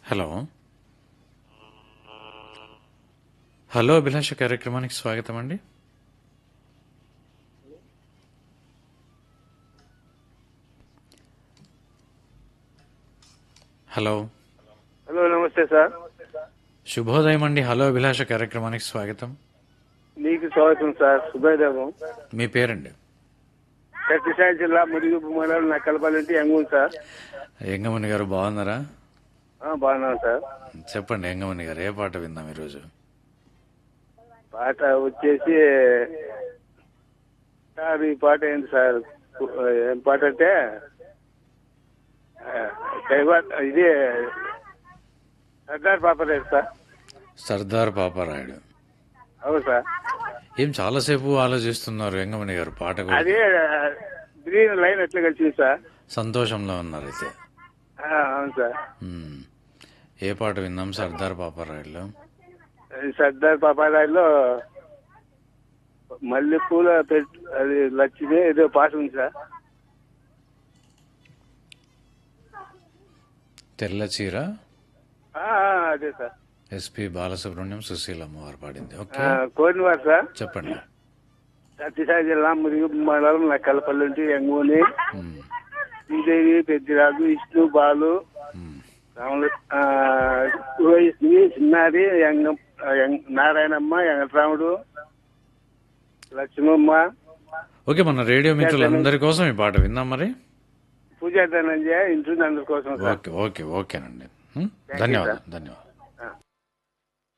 Hello hello అభిలాష కార్యక్రమానికి స్వాగతం అండి హలో హలో నమస్తే సార్ శుభోదయం అండి హలో అభిలాష కార్యక్రమానికి స్వాగతం మీకు స్వాగతం సార్ శుభోదయం మీ పేరండి సత్యసాయి జిల్లా మురిగిపు మండలం నా కలపాలంటే ఎంగూన్ సార్ ఎంగమణి గారు బాగున్నారా ఆ, బాగున్నాను సార్ చెప్పండి ఎంగమణి గారు ఏ పాట విందాం ఈరోజు పాట వచ్చేసి సార్ ఈ పాట ఏంటి సార్ ఏం పాట అంటే ఆ, దైవ- ఇది సర్దార్ పాపలేదు సార్ సర్దార్ పాపారాయుడు అవును సార్ ఏం చాలాసేపు ఆలోచిస్తున్నారు ఎంగమణి గారు పాట గురించి. అదే గ్రీన్ లైన్ ఎట్లా కలిసింది సార్ సంతోషంలో ఉన్నారు అయితే ఆ, అవును సార్ మ్మ్. ఏ పాట విందాం సర్దార్ పాపారాయుడులో ఈ సర్దార్ పాపారాయిలో మల్లెపూల పెట్టు అది లక్ష్మి ఏదో పాట ఉంది సార్ తెల్ల చీర ఆ, ఆ, అదే సార్ ఎస్పి బాలసుబ్రహ్మణ్యం సుశీల అమ్మవారు పాడింది ఓకే ఆ, కోరినవారు సార్ చెప్పండి సత్యసాయి జిల్లా మురుగు మండలం నక్కలపల్లి ఉంటే ఎంగూని మ్మ్. శ్రీదేవి పెద్దిరాజు విష్ణు బాలు మ్మ్. రాములు ఆ, రోహిణి చిన్నారి యంగ యం- నారాయణమ్మ వెంకటరాముడు లక్ష్మమ్మ ఓకే మన రేడియో మిత్రులందరి కోసం ఈ పాట విందాం మరి పూజా ధనంజయ ఇంటి అందరి కోసం సార్ ఓకే ఓకే ఓకేనండి మ్మ్? ధన్యవాదాలు ధన్యవాదాలు